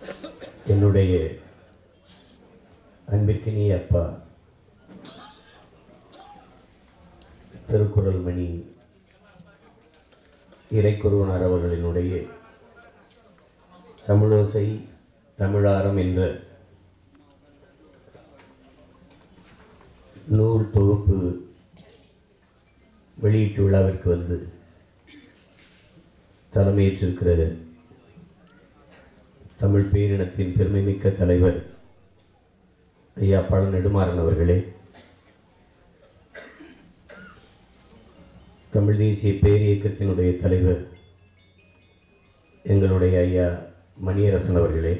என்னுடைய அன்பிற்கினிய அப்பா திருக்குறள் மணி இறைக்குருவனார் அவர்களினுடைய தமிழோசை தமிழாரம் என்ற நூல் தொகுப்பு வெளியீட்டு விழாவிற்கு வந்து தலைமையேற்றிருக்கிற தமிழ் பேரினத்தின் பெருமைமிக்க தலைவர் ஐயா பழ நெடுமாறன் அவர்களே தமிழ் தேசிய பேரியக்கத்தினுடைய தலைவர் எங்களுடைய ஐயா மணியரசன் அவர்களே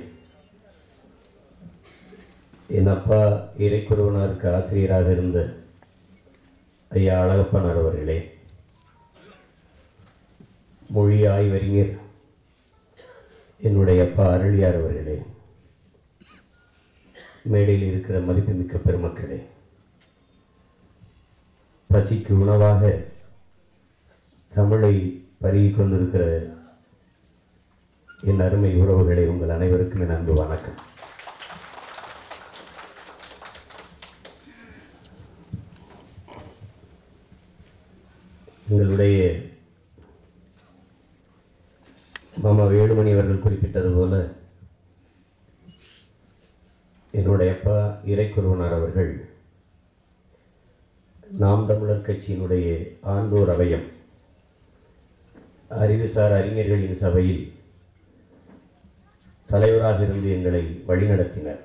என் அப்பா இறைக்குருவனாருக்கு ஆசிரியராக இருந்த ஐயா அழகப்பனார் அவர்களே மொழி ஆய்வறிஞர் என்னுடைய அப்பா அருளியார் அவர்களே மேடையில் இருக்கிற மதிப்புமிக்க பெருமக்களே பசிக்கு உணவாக தமிழை பருகிக் கொண்டிருக்கிற என் அருமை உறவுகளை உங்கள் அனைவருக்கும் என் அன்பு வணக்கம் எங்களுடைய மாமா வேலுமணி அவர்கள் குறிப்பிட்டது போல என்னுடைய அப்பா இறைக்குருவனார் அவர்கள் நாம் தமிழர் கட்சியினுடைய ஆண்டோர் அவையம் அறிவுசார் அறிஞர்களின் சபையில் தலைவராக இருந்து எங்களை வழிநடத்தினர்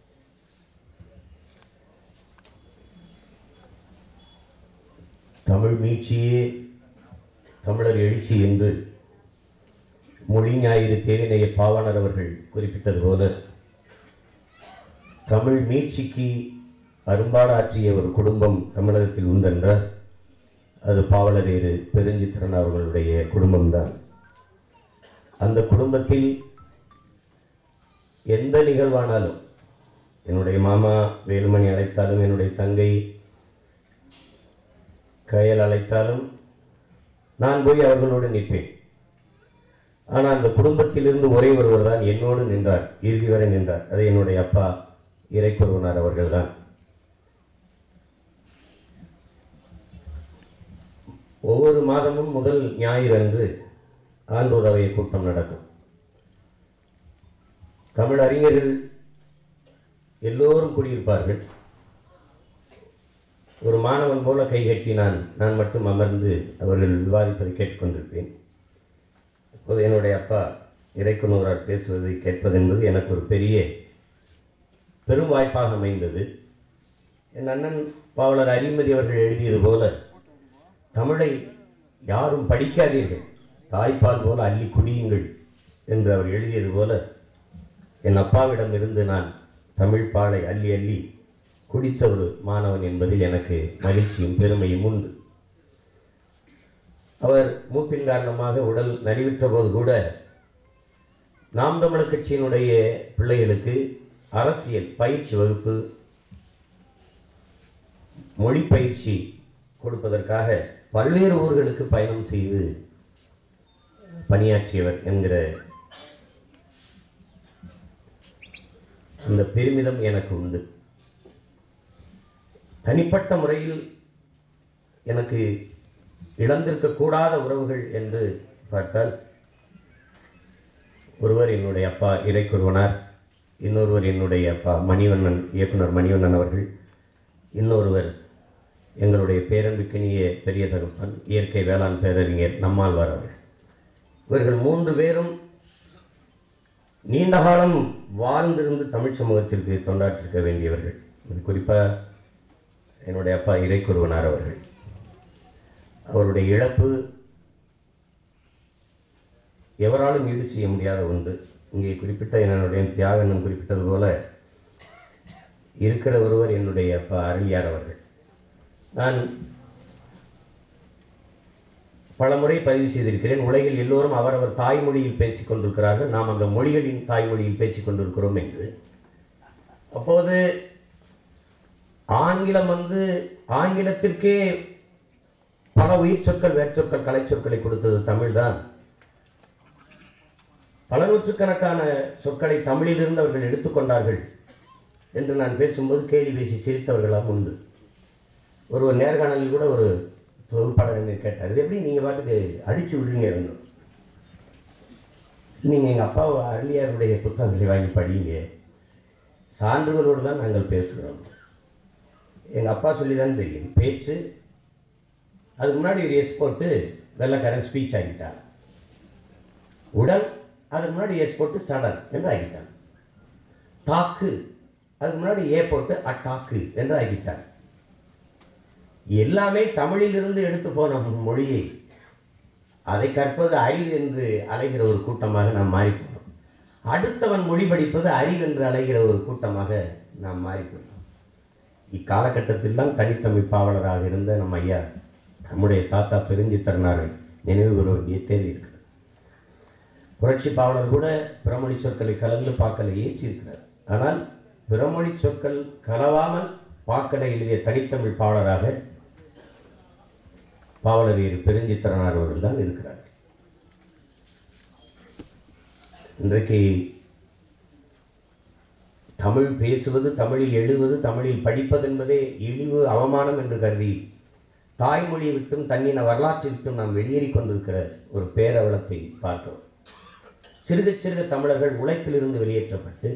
தமிழ் மீட்சியே தமிழர் எழுச்சி என்று மொழி ஞாயிறு தேவினைய பாவாணர் அவர்கள் குறிப்பிட்டது போல தமிழ் மீட்சிக்கு அரும்பாடாற்றிய ஒரு குடும்பம் தமிழகத்தில் உண்டென்றால் அது பாவலரேறு பெருஞ்சித்திரன் அவர்களுடைய குடும்பம்தான் அந்த குடும்பத்தில் எந்த நிகழ்வானாலும் என்னுடைய மாமா வேலுமணி அழைத்தாலும் என்னுடைய தங்கை கயல் அழைத்தாலும் நான் போய் அவர்களோடு நிற்பேன் ஆனால் அந்த குடும்பத்திலிருந்து ஒரே ஒருவர் தான் என்னோடு நின்றார் இறுதி வரை நின்றார் அது என்னுடைய அப்பா இறைக்குருவனார் அவர்கள்தான் ஒவ்வொரு மாதமும் முதல் ஞாயிறு அன்று ஆண்டோர் அவைய கூட்டம் நடக்கும் தமிழ் அறிஞர்கள் எல்லோரும் கூடியிருப்பார்கள் ஒரு மாணவன் போல கைகட்டி நான் நான் மட்டும் அமர்ந்து அவர்கள் விவாதிப்பதை கேட்டுக்கொண்டிருப்பேன் அப்போது என்னுடைய அப்பா இறைக்குனூரார் பேசுவதை கேட்பது என்பது எனக்கு ஒரு பெரிய பெரும் வாய்ப்பாக அமைந்தது என் அண்ணன் பாவலர் அறிமதி அவர்கள் எழுதியது போல தமிழை யாரும் படிக்காதீர்கள் தாய்ப்பால் போல அள்ளி குடியுங்கள் என்று அவர் எழுதியது போல என் அப்பாவிடம் இருந்து நான் தமிழ் பாலை அள்ளி அள்ளி குடித்த ஒரு மாணவன் என்பதில் எனக்கு மகிழ்ச்சியும் பெருமையும் உண்டு அவர் மூப்பின் காரணமாக உடல் நலிவிட்ட போது கூட நாம் தமிழர் கட்சியினுடைய பிள்ளைகளுக்கு அரசியல் பயிற்சி வகுப்பு மொழி பயிற்சி கொடுப்பதற்காக பல்வேறு ஊர்களுக்கு பயணம் செய்து பணியாற்றியவர் என்கிற அந்த பெருமிதம் எனக்கு உண்டு தனிப்பட்ட முறையில் எனக்கு இழந்திருக்கக்கூடாத உறவுகள் என்று பார்த்தால் ஒருவர் என்னுடைய அப்பா இறைக்குருவனார் இன்னொருவர் என்னுடைய அப்பா மணிவண்ணன் இயக்குனர் மணிவண்ணன் அவர்கள் இன்னொருவர் எங்களுடைய பேரன்புக்கினிய பெரிய தகப்பன் இயற்கை வேளாண் பேரறிஞர் நம்மாழ்வார் அவர்கள் இவர்கள் மூன்று பேரும் நீண்ட காலம் வாழ்ந்திருந்து தமிழ் சமூகத்திற்கு தொண்டாற்றிருக்க வேண்டியவர்கள் இது குறிப்பாக என்னுடைய அப்பா இறைக்குருவனார் அவர்கள் அவருடைய இழப்பு எவராலும் ஈடு செய்ய முடியாத ஒன்று இங்கே குறிப்பிட்ட என்னுடைய தியாகண்ணன் குறிப்பிட்டது போல இருக்கிற ஒருவர் என்னுடைய அப்பா அருளியார் அவர்கள் நான் பல முறை பதிவு செய்திருக்கிறேன் உலகில் எல்லோரும் அவரவர் தாய்மொழியில் பேசிக் கொண்டிருக்கிறார்கள் நாம் அந்த மொழிகளின் தாய்மொழியில் பேசிக் கொண்டிருக்கிறோம் என்று அப்போது ஆங்கிலம் வந்து ஆங்கிலத்திற்கே பல உயிர் சொற்கள் வேர்ச்சொற்கள் கலைச்சொற்களை கொடுத்தது தமிழ்தான் பல நூற்றுக்கணக்கான சொற்களை தமிழிலிருந்து அவர்கள் எடுத்துக்கொண்டார்கள் என்று நான் பேசும்போது கேலி பேசி சிரித்தவர்களாம் உண்டு ஒரு ஒரு நேர்காணலில் கூட ஒரு தொகுப்பாளர் என்னை கேட்டார் இது எப்படி நீங்கள் பாட்டுக்கு அடித்து விடுறீங்க இருந்தோம் நீங்கள் எங்கள் அப்பா அருளியாருடைய புத்தகங்களை வாங்கி படிங்க சான்றுகளோடு தான் நாங்கள் பேசுகிறோம் எங்கள் அப்பா சொல்லி தான் தெரியும் பேச்சு அதுக்கு முன்னாடி ஒரு எஸ் போட்டு வெள்ளக்காரன் ஸ்பீச் ஆகிட்டான் உடல் அதுக்கு முன்னாடி எஸ் போட்டு சடன் என்று ஆகிட்டான் தாக்கு அதுக்கு முன்னாடி ஏ போட்டு அட்டாக்கு என்று ஆகிட்டான் எல்லாமே தமிழிலிருந்து எடுத்து போன மொழியை அதை கற்பது அறிவு என்று அலைகிற ஒரு கூட்டமாக நாம் மாறிப்போனோம் அடுத்தவன் மொழி படிப்பது அறிவு என்று அலைகிற ஒரு கூட்டமாக நாம் மாறிப்போனோம் இக்காலகட்டத்தில் தான் தனித்தமிழ் பாவலராக இருந்த நம்ம ஐயா நம்முடைய தாத்தா பெருஞ்சித்திரனாரை நினைவு கூற வேண்டிய தேவை இருக்கு புரட்சி பாவலர் கூட பிறமொழி சொற்களை கலந்து பாக்கலை ஏற்றிருக்கிறார் ஆனால் பிறமொழி சொற்கள் கலவாமல் பாக்கலை எழுதிய தனித்தமிழ் பாவலராக பாவலர் பெருஞ்சித்திரனார் அவர்கள் தான் இருக்கிறார் இன்றைக்கு தமிழ் பேசுவது தமிழில் எழுதுவது தமிழில் படிப்பது என்பதே இழிவு அவமானம் என்று கருதி தாய்மொழியை விட்டும் தன்னின வரலாற்றை விட்டும் நாம் வெளியேறிக் கொண்டிருக்கிற ஒரு பேரவலத்தை பார்க்கிறோம் சிறுக சிறுக தமிழர்கள் உழைப்பிலிருந்து வெளியேற்றப்பட்டு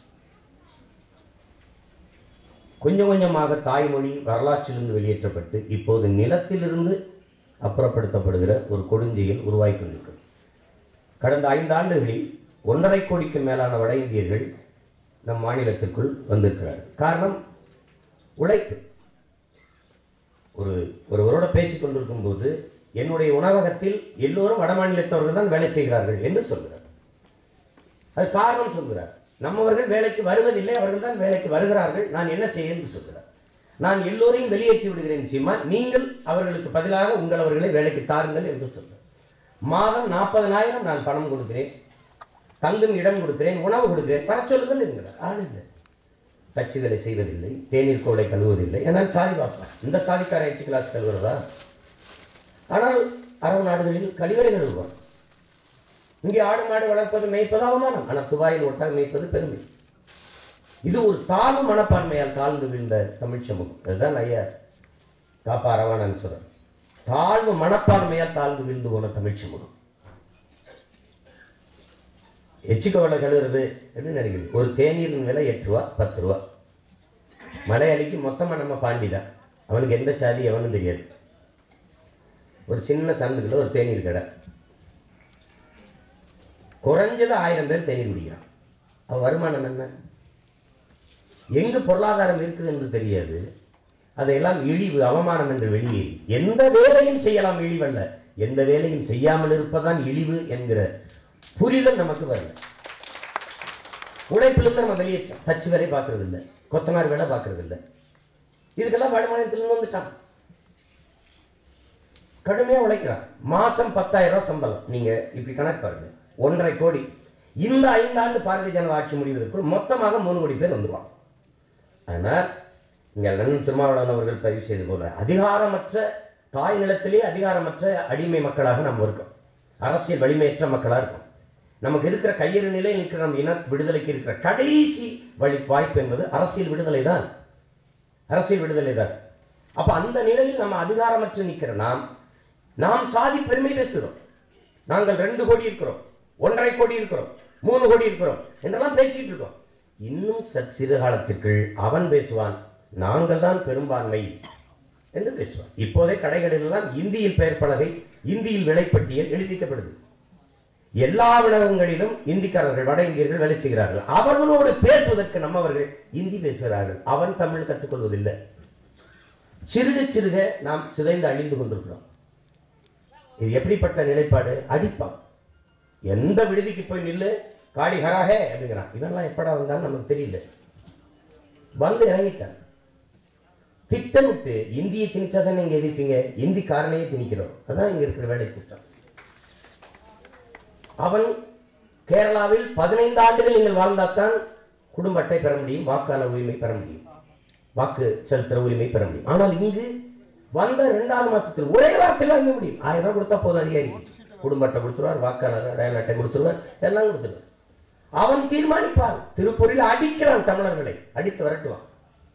கொஞ்சம் கொஞ்சமாக தாய்மொழி வரலாற்றிலிருந்து வெளியேற்றப்பட்டு இப்போது நிலத்திலிருந்து அப்புறப்படுத்தப்படுகிற ஒரு கொடுஞ்செயல் உருவாகி கொண்டிருக்கிறது கடந்த ஐந்து ஆண்டுகளில் ஒன்றரை கோடிக்கு மேலான வட இந்தியர்கள் நம் மாநிலத்திற்குள் வந்திருக்கிறார்கள் காரணம் உழைப்பு ஒரு ஒருவரோட பேசிக் கொண்டிருக்கும் போது என்னுடைய உணவகத்தில் எல்லோரும் வட மாநிலத்தவர்கள் தான் வேலை செய்கிறார்கள் என்று சொல்கிறார் அது காரணம் சொல்கிறார் நம்மவர்கள் வேலைக்கு வருவதில்லை அவர்கள் தான் வேலைக்கு வருகிறார்கள் நான் என்ன செய்ய என்று சொல்கிறார் நான் எல்லோரையும் வெளியேற்றி விடுகிறேன் சீமா நீங்கள் அவர்களுக்கு பதிலாக உங்கள் அவர்களை வேலைக்கு தாருங்கள் என்று சொல்கிறார் மாதம் நாற்பதனாயிரம் நான் பணம் கொடுக்கிறேன் தங்கும் இடம் கொடுக்கிறேன் உணவு கொடுக்கிறேன் வர சொல்லுங்கள் என்கிறார் ஆள் இல்லை தச்சு வேலை செய்வதில்லை தேநீர் கோளை கழுவதில்லை என்னால் சாதி பார்ப்பேன் இந்த சாதிக்கார எச்சு கிளாஸ் கழுவுறதா ஆனால் அரபு நாடுகளில் கழிவறை கழுவுவார் இங்கே ஆடு மாடு வளர்ப்பது மேய்ப்பது அவமானம் ஆனால் துபாயில் ஒட்டாக மேய்ப்பது பெருமை இது ஒரு தாழ்வு மனப்பான்மையால் தாழ்ந்து விழுந்த தமிழ் சமூகம் அதுதான் ஐயா காப்பா அரவாணன் சொல்றார் தாழ்வு மனப்பான்மையால் தாழ்ந்து விழுந்து போன தமிழ் சமூகம் எச்சிக்கவலை கழுவுறது அப்படின்னு நினைக்கிறது ஒரு தேநீரின் விலை எட்டு ரூபா பத்து ரூபா மலையாளிக்கு மொத்தமாக நம்ம பாண்டி தான் அவனுக்கு எந்த சாதி எவனும் தெரியாது ஒரு சின்ன சந்துக்குள்ள ஒரு தேநீர் கடை குறைஞ்சது ஆயிரம் பேர் தேநீர் குடிக்கிறான் அவன் வருமானம் என்ன எங்கு பொருளாதாரம் இருக்குது என்று தெரியாது அதையெல்லாம் இழிவு அவமானம் என்று வெளியேறி எந்த வேலையும் செய்யலாம் இழிவல்ல எந்த வேலையும் செய்யாமல் இருப்பதான் இழிவு என்கிற புரிதல் நமக்கு வரல உழைப்பிலிருந்து நம்ம வெளியேற்றோம் தச்சு வேலை பார்க்கறது இல்லை கொத்தனார் வேலை பார்க்கறது இல்லை இதுக்கெல்லாம் வடமாநிலத்திலிருந்து வந்துட்டான் கடுமையாக உழைக்கிறான் மாசம் பத்தாயிரம் ரூபாய் சம்பளம் நீங்க இப்படி கணக்கு பாருங்க ஒன்றரை கோடி இந்த ஐந்தாண்டு பாரதிய ஜனதா ஆட்சி முடிவதற்குள் மொத்தமாக மூணு கோடி பேர் வந்துருவான் ஆனால் இங்கே அண்ணன் திருமாவளவன் அவர்கள் பதிவு செய்து போல அதிகாரமற்ற தாய் நிலத்திலே அதிகாரமற்ற அடிமை மக்களாக நாம் இருக்கோம் அரசியல் வலிமையற்ற மக்களாக இருக்கோம் நமக்கு இருக்கிற கையறு நிலை இருக்கிற நம் இன விடுதலைக்கு இருக்கிற கடைசி வழி வாய்ப்பு என்பது அரசியல் விடுதலை தான் அரசியல் விடுதலை தான் அப்ப அந்த நிலையில் நம்ம அதிகாரமற்று நிற்கிற நாம் நாம் சாதி பெருமை பேசுகிறோம் நாங்கள் ரெண்டு கோடி இருக்கிறோம் ஒன்றரை கோடி இருக்கிறோம் மூணு கோடி இருக்கிறோம் என்றெல்லாம் பேசிட்டு இருக்கோம் இன்னும் சற் சிறு காலத்திற்குள் அவன் பேசுவான் நாங்கள் தான் பெரும்பான்மை என்று பேசுவான் இப்போதே கடைகளில் எல்லாம் இந்தியில் பெயர் பலகை இந்தியில் விலைப்பட்டியல் எழுதிக்கப்படுது எல்லா உலகங்களிலும் இந்திக்காரர்கள் வட இந்தியர்கள் வேலை செய்கிறார்கள் அவர்களோடு பேசுவதற்கு நம்மவர்கள் இந்தி பேசுகிறார்கள் அவன் தமிழ் கற்றுக்கொள்வதில்லை சிறுக சிறுக நாம் சிதைந்து அழிந்து கொண்டிருக்கிறோம் இது எப்படிப்பட்ட நிலைப்பாடு அடிப்பான் எந்த விடுதிக்கு போய் நில்லு காடி ஹராகே அப்படிங்கிறான் இவெல்லாம் எப்படா வந்தான்னு நமக்கு தெரியல வந்து இறங்கிட்டான் திட்டமிட்டு இந்தியை திணிச்சா தானே இங்க எதிர்ப்பீங்க இந்தி காரணையே திணிக்கிறோம் அதான் இங்க இருக்கிற வேலை திட்டம் அவன் கேரளாவில் பதினைந்து ஆண்டுகள் நீங்கள் வாழ்ந்தால்தான் குடும்ப அட்டை பெற முடியும் வாக்காளர் உரிமை பெற முடியும் வாக்கு செலுத்துற உரிமை பெற முடியும் ஆனால் இங்கு வந்த இரண்டாவது மாசத்தில் ஒரே வார்த்தையில் வாங்க முடியும் ஆயிரம் ரூபாய் கொடுத்தா போதும் அதிகாரிக்கு குடும்ப அட்டை கொடுத்துருவார் வாக்காளர் அடையாள அட்டை கொடுத்துருவார் எல்லாம் கொடுத்துருவார் அவன் தீர்மானிப்பான் திருப்பூரில் அடிக்கிறான் தமிழர்களை அடித்து விரட்டுவான்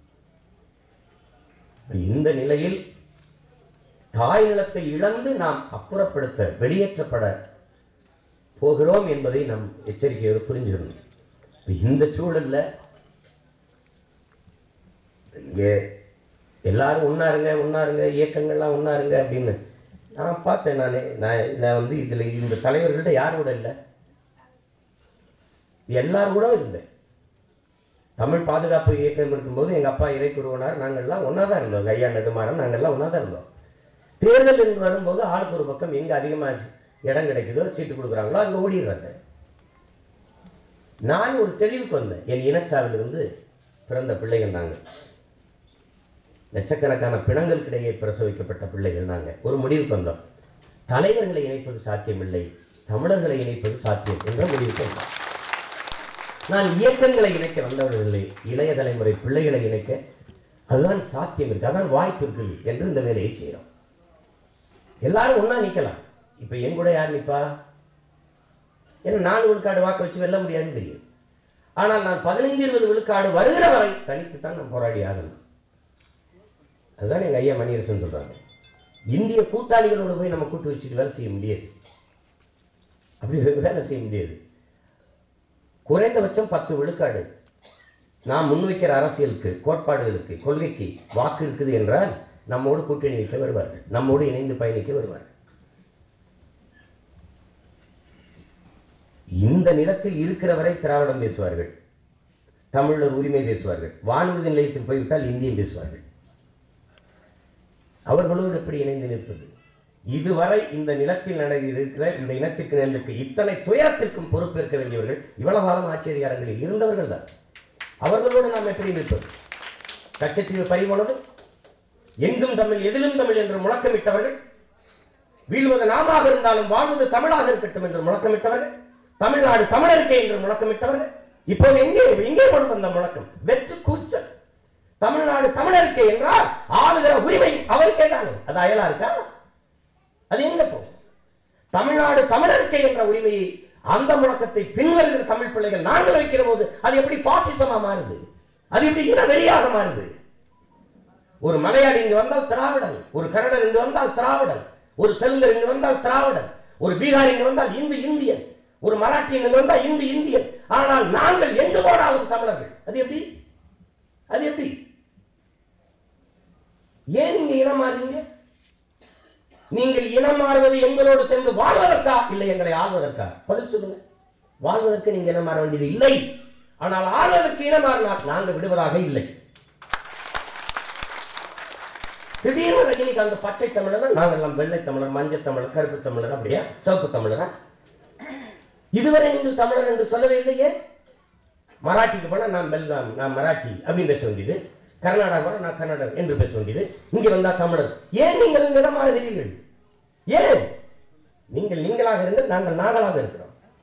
இந்த நிலையில் தாய் நிலத்தை இழந்து நாம் அப்புறப்படுத்த வெளியேற்றப்பட போகிறோம் என்பதை நாம் எச்சரிக்கையோடு புரிஞ்சுக்கணும் இப்ப இந்த சூழல்ல இங்கே எல்லாரும் ஒன்னாருங்க ஒன்னாருங்க இயக்கங்கள்லாம் ஒன்னாருங்க அப்படின்னு நான் பார்த்தேன் நான் நான் நான் வந்து இதில் இந்த தலைவர்கள்ட்ட யார் கூட இல்லை எல்லாரும் கூட இருந்தேன் தமிழ் பாதுகாப்பு இயக்கம் இருக்கும்போது எங்கள் அப்பா இறைக்குருவனார் நாங்கள்லாம் ஒன்றா தான் இருந்தோம் எங்கள் ஐயா நெடுமாறன் நாங்கள்லாம் ஒன்றா தான் இருந்தோம் தேர்தல் என்று வரும்போது ஆளுக்கு ஒரு பக்கம் எங்கே அதிகமாக இடம் கிடைக்குதோ சீட்டு கொடுக்குறாங்களோ அங்கே ஓடிடுறாங்க நான் ஒரு தெளிவுக்கு வந்தேன் என் இனச்சாவிலிருந்து பிறந்த பிள்ளைகள் நாங்கள் லட்சக்கணக்கான பிணங்களுக்கிடையே பிரசவிக்கப்பட்ட பிள்ளைகள் நாங்கள் ஒரு முடிவுக்கு வந்தோம் தலைவர்களை இணைப்பது சாத்தியமில்லை தமிழர்களை இணைப்பது சாத்தியம் என்ற முடிவுக்கு வந்தோம் நான் இயக்கங்களை இணைக்க வந்தவர்களை இளைய தலைமுறை பிள்ளைகளை இணைக்க அதுதான் சாத்தியம் இருக்கு அதான் வாய்ப்பு இருக்குது என்று இந்த வேலையை செய்கிறோம் எல்லாரும் ஒண்ணா நிக்கலாம் இப்போ என் கூட யார் நிப்பா ஏன்னா நாலு விழுக்காடு வாக்கு வச்சு வெல்ல முடியாதுன்னு தெரியும் ஆனால் நான் பதினைந்து இருபது விழுக்காடு வருகிற வரை தனித்து தான் நான் போராடி ஆகணும் அதுதான் எங்க ஐயா மணியரசன் சொல்றாங்க இந்திய கூட்டாளிகளோடு போய் நம்ம கூட்டு வச்சுட்டு வேலை செய்ய முடியாது அப்படி வேலை செய்ய முடியாது குறைந்தபட்சம் பத்து விழுக்காடு நாம் முன்வைக்கிற அரசியலுக்கு கோட்பாடுகளுக்கு கொள்கைக்கு வாக்கு இருக்குது என்றால் நம்மோடு கூட்டணி வைக்க வருவார்கள் நம்மோடு இணைந்து பயணிக்க வருவார்கள் இந்த நிலத்தில் இருக்கிற வரை திராவிடம் பேசுவார்கள் தமிழர் உரிமை பேசுவார்கள் வானூர்தி நிலையத்துக்கு போய்விட்டால் இந்தியம் பேசுவார்கள் அவர்களோடு எப்படி இணைந்து நிற்பது இதுவரை இந்த நிலத்தில் நட இருக்கிற இந்த இனத்துக்கு நேர்ந்திருக்க இத்தனை துயரத்திற்கும் பொறுப்பேற்க வேண்டியவர்கள் இவ்வளவு காலம் ஆட்சி அதிகாரங்களில் இருந்தவர்கள் தான் அவர்களோடு நாம் எப்படி நிற்பது கச்சத்தீவு பறிபோனது எங்கும் தமிழ் எதிலும் தமிழ் என்று முழக்கமிட்டவர்கள் வீழ்வது நாமாக இருந்தாலும் வாழ்வது தமிழாக இருக்கட்டும் என்று முழக்கமிட்டவர்கள் தமிழ்நாடு தமிழருக்கே என்று முழக்கமிட்டவர்கள் இப்போது எங்கே எங்கே கொண்டு வந்த முழக்கம் வெற்று கூச்சல் தமிழ்நாடு தமிழருக்கே என்றால் ஆளுகிற உரிமை அவருக்கே தானே அது அயலா இருக்கா அது எங்க போகும் தமிழ்நாடு தமிழருக்கே என்ற உரிமையை அந்த முழக்கத்தை பின்வருகிற தமிழ் பிள்ளைகள் நாங்கள் வைக்கிற போது அது எப்படி பாசிசமா மாறுது அது எப்படி இன வெறியாக மாறுது ஒரு மலையாளி இங்கு வந்தால் திராவிடன் ஒரு கன்னடர் இங்கு வந்தால் திராவிடன் ஒரு தெலுங்கர் இங்கு வந்தால் திராவிடன் ஒரு பீகார் இங்கு வந்தால் இந்து இந்தியன் ஒரு மராட்டி இங்கு வந்தால் இந்து இந்தியன் ஆனால் நாங்கள் எங்கு போனாலும் தமிழர்கள் அது எப்படி அது எப்படி ஏன் நீங்க இனம் மாறுறீங்க நீங்கள் இனம் மாறுவது எங்களோடு சேர்ந்து வாழ்வதற்கா இல்லை எங்களை ஆள்வதற்கா பதில் சொல்லுங்க வாழ்வதற்கு நீங்க இனம் மாற வேண்டியது இல்லை ஆனால் ஆள்வதற்கு இனம் மாறினால் நாங்கள் விடுவதாக இல்லை திடீர்னு ரஜினிகாந்த் பச்சை தமிழர் நாங்கள் எல்லாம் வெள்ளை தமிழர் மஞ்சள் தமிழர் கருப்பு தமிழர் அப்படியா சிவப்பு தமிழரா இதுவரை நீங்கள் தமிழர் என்று சொல்லவே இல்லையே மராட்டிக்கு போனா நான் வெள்ளம் நான் மராட்டி அப்படின்னு பேச வேண்டியது கர்நாடகா போனா நான் கன்னடர் என்று பேச வேண்டியது இங்க வந்தா தமிழர் ஏன் நீங்கள் நிறமாகிறீர்கள் ஏன் நீங்கள் நீங்களாக இருங்கள் நாங்கள் நாங்களாக இருக்கிறோம்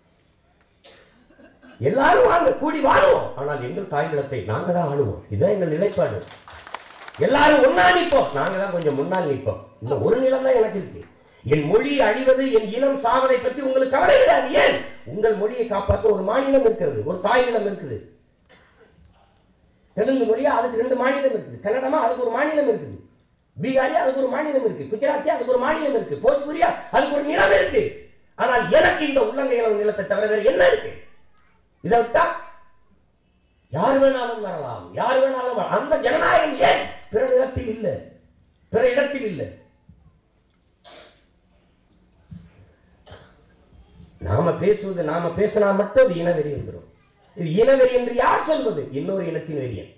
எல்லாரும் வாங்க கூடி வாழுவோம் ஆனால் எங்கள் தாய் நிலத்தை நாங்க தான் ஆளுவோம் இதுதான் எங்கள் நிலைப்பாடு எல்லாரும் ஒன்னா நிற்போம் நாங்க தான் கொஞ்சம் முன்னால் நிற்போம் இந்த ஒரு நிலம் தான் எனக்கு இருக்கு என் மொழி அழிவது என் இனம் சாவதை பற்றி உங்களுக்கு கவலை கிடையாது ஏன் உங்கள் மொழியை காப்பாற்ற ஒரு மாநிலம் இருக்கிறது ஒரு தாய் நிலம் இருக்குது தெலுங்கு மொழியா அதுக்கு ரெண்டு மாநிலம் இருக்குது கன்னடமா அதுக்கு ஒரு மாநிலம் இருக்குது பீகாரியா அதுக்கு ஒரு மாநிலம் இருக்கு குஜராத்தியா அதுக்கு ஒரு மாநிலம் இருக்கு போஜ்புரியா அதுக்கு ஒரு நிலம் இருக்கு ஆனால் எனக்கு இந்த உள்ளங்கையில நிலத்தை தவிர வேற என்ன இருக்கு இதை விட்டா யார் வேணாலும் வரலாம் யார் வேணாலும் வரலாம். அந்த ஜனநாயகம் ஏன் பிற நிலத்தில் இல்லை பிற இடத்தில் இல்லை நாம பேசுவது நாம பேசினா மட்டும் அது இனவெறி வந்துடும் இது இனவெறி என்று யார் சொல்வது இன்னொரு இனத்தின் வெறியன்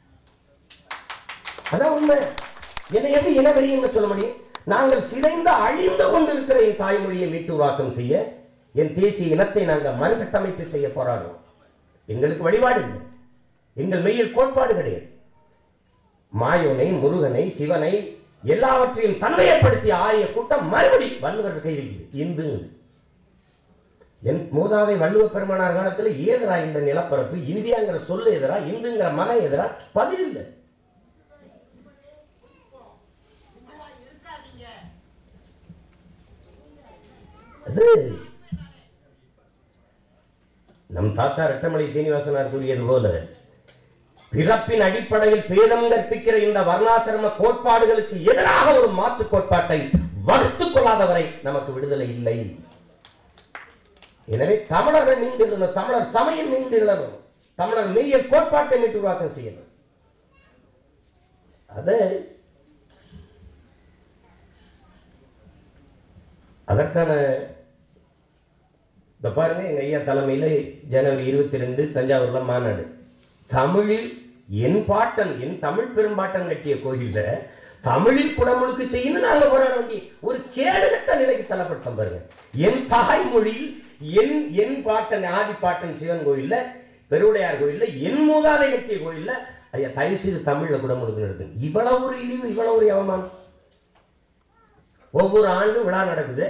அதான் உண்மை என்னை எப்படி இனவெறி என்று சொல்ல முடியும் நாங்கள் சிதைந்து அழிந்து கொண்டிருக்கிற என் தாய்மொழியை மீட்டு உருவாக்கம் செய்ய என் தேசிய இனத்தை நாங்கள் மறுகட்டமைப்பு செய்ய போராடுவோம் எங்களுக்கு வழிபாடு இல்லை எங்கள் மெய்யில் கோட்பாடு கிடையாது மாயோனை முருகனை சிவனை எல்லாவற்றையும் தன்மையப்படுத்திய ஆரிய கூட்டம் மறுபடி வள்ளுவர் கை வைக்குது இந்துங்குது என் மூதாதை வள்ளுவ பெருமானார் காலத்தில் ஏதரா இந்த நிலப்பரப்பு இந்தியாங்கிற சொல்லு எதிரா இந்துங்கிற மகன் எதிரா பதில் இல்லை அது நம் தாத்தா ரெட்டமலை சீனிவாசனார் கூறியது போல பிறப்பின் அடிப்படையில் பேதம் கற்பிக்கிற இந்த வர்ணாசிரம கோட்பாடுகளுக்கு எதிராக ஒரு மாற்று கோட்பாட்டை வகுத்துக் கொள்ளாதவரை நமக்கு விடுதலை இல்லை எனவே தமிழர்கள் மீண்டிருந்தோம் தமிழர் சமயம் மீண்டிருந்தோம் தமிழர் மெய்யல் கோட்பாட்டை மீட்டு உருவாக்கம் செய்யணும் அது அதற்கான இப்போ பாருங்க எங்க ஐயா தலைமையில் ஜனவரி இருபத்தி ரெண்டு தஞ்சாவூர்ல மாநாடு தமிழில் என் பாட்டன் என் தமிழ் பெரும்பாட்டன் கட்டிய கோயில்ல தமிழில் குடமுழுக்கு செய்யணும் நாங்க போராட வேண்டிய ஒரு கேடுகட்ட நிலைக்கு தள்ளப்பட்டோம் பாருங்க என் தாய்மொழியில் என் என் பாட்டன் ஆதி பாட்டன் சிவன் கோயில்ல பெருவுடையார் கோயில்ல என் மூதாதை கட்டிய கோயில்ல ஐயா தயவு செய்து தமிழ்ல குடமுழுக்கு நடத்துங்க இவ்வளவு ஒரு இழிவு இவ்வளவு ஒரு அவமானம் ஒவ்வொரு ஆண்டும் விழா நடக்குது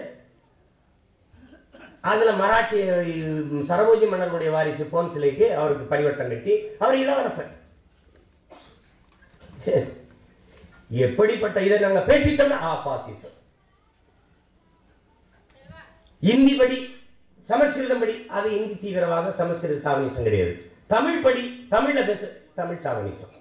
அதுல மராட்டிய உம், சரபோஜி மன்னர்களுடைய வாரிசு போன் சிலைக்கு அவருக்கு பரிவட்டம் கட்டி அவர் இளவரசர் எப்படிப்பட்ட இதை நாங்க பேசிட்டோம்னா ஆ பாசிசம் இந்தி படி சமஸ்கிருதம் படி அது இந்தி தீவிரவாதம் சமஸ்கிருத சாவனிசம் கிடையாது தமிழ் படி தமிழ்ல பேசு தமிழ் சாவனிசம்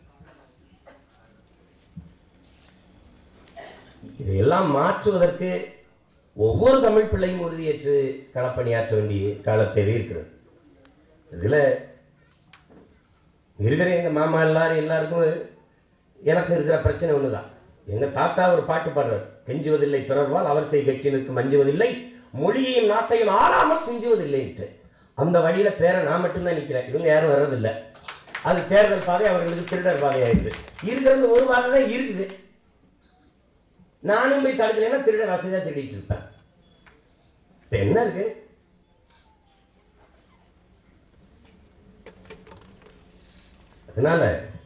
இதையெல்லாம் மாற்றுவதற்கு ஒவ்வொரு தமிழ் பிள்ளையும் உறுதியேற்று களப்பணியாற்ற வேண்டிய காலத்தேவை இருக்கிறது இதில் இருக்கிற எங்கள் மாமா எல்லாரும் எல்லாருக்கும் எனக்கு இருக்கிற பிரச்சனை ஒன்று தான் எங்கள் தாத்தா ஒரு பாட்டு பாடுறார் கெஞ்சுவதில்லை பிறர்வால் அவர் செய் வெற்றினுக்கு மஞ்சுவதில்லை மொழியையும் நாட்டையும் ஆறாமல் துஞ்சுவதில்லைன்ட்டு அந்த வழியில் பேரை நான் மட்டும்தான் நிற்கிறேன் இவங்க யாரும் வர்றதில்லை அது தேர்தல் பாதை அவர்களுக்கு திருடர் பாதை ஆயிடுது இருக்கிறது ஒரு பாதை தான் இருக்குது நானும் போய் தடுக்கலைன்னா திருட வசதியாக திருடிட்டு இருப்பேன் இப்போ என்ன இருக்கு அதனால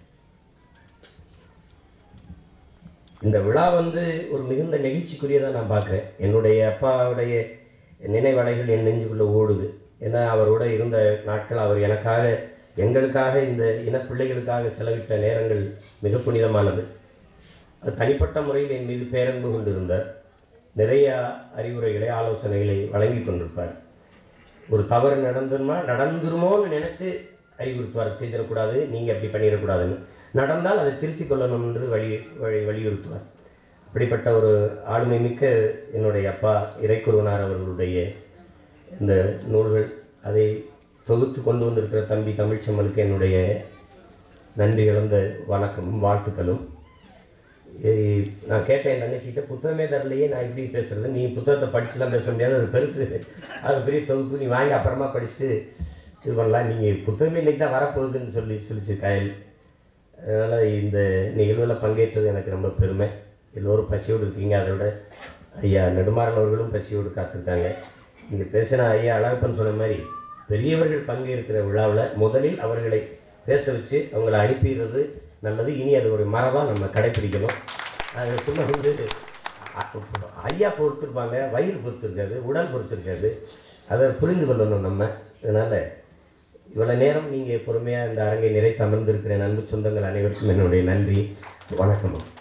இந்த விழா வந்து ஒரு மிகுந்த நெகிழ்ச்சிக்குரியதாக நான் பார்க்குறேன் என்னுடைய அப்பாவுடைய நினைவலைகள் என் நெஞ்சுக்குள்ளே ஓடுது ஏன்னா அவரோட இருந்த நாட்கள் அவர் எனக்காக எங்களுக்காக இந்த இனப்பிள்ளைகளுக்காக செலவிட்ட நேரங்கள் மிக புனிதமானது அது தனிப்பட்ட முறையில் என் மீது பேரன்பு கொண்டிருந்தார் நிறைய அறிவுரைகளை ஆலோசனைகளை வழங்கி கொண்டிருப்பார் ஒரு தவறு நடந்துருமா நடந்துருமோன்னு நினச்சி அறிவுறுத்துவார் செய்திடக்கூடாது நீங்கள் அப்படி பண்ணிடக்கூடாதுன்னு நடந்தால் அதை திருத்திக் கொள்ளணும் என்று வழி வழி வலியுறுத்துவார் அப்படிப்பட்ட ஒரு ஆளுமை மிக்க என்னுடைய அப்பா இறைக்குருவனார் அவர்களுடைய இந்த நூல்கள் அதை தொகுத்து கொண்டு வந்திருக்கிற தம்பி தமிழ்ச்செம்மலுக்கு என்னுடைய நன்றி இழந்த வணக்கமும் வாழ்த்துக்களும் ஏய், நான் கேட்டேன் என் தங்கச்சிக்கிட்ட புத்தகமே தரலையே நான் இப்படி பேசுறது நீ புத்தகத்தை படிச்சுலாம் பேச முடியாது அது பெருசு அது பெரிய தொகுப்பு நீ வாங்கி அப்புறமா படிச்சுட்டு இது பண்ணலாம் நீங்கள் புத்தகமே இன்னைக்கு தான் வரப்போகுதுன்னு சொல்லி சொல்லிச்சு கயல் அதனால் இந்த நிகழ்வில் பங்கேற்றது எனக்கு ரொம்ப பெருமை எல்லோரும் பசியோடு இருக்கீங்க அதோட ஐயா நெடுமாறன் அவர்களும் பசியோடு காத்திருக்காங்க இங்கே பேசின ஐயா அழகப்பன் சொன்ன மாதிரி பெரியவர்கள் பங்கேற்கிற விழாவில் முதலில் அவர்களை பேச வச்சு அவங்கள அனுப்பிடுறது நல்லது இனி அது ஒரு மரபாக நம்ம கடைப்பிடிக்கணும் அது சும்மா வந்து அ- ஐயா பொறுத்திருப்பாங்க வயிறு பொறுத்திருக்காது உடல் பொறுத்திருக்காது அதை புரிந்து கொள்ளணும் நம்ம அதனால் இவ்வளோ நேரம் நீங்கள் பொறுமையாக இந்த அரங்கை நிறைத்து அமர்ந்திருக்கிற அன்பு சொந்தங்கள் அனைவருக்கும் என்னுடைய நன்றி வணக்கம்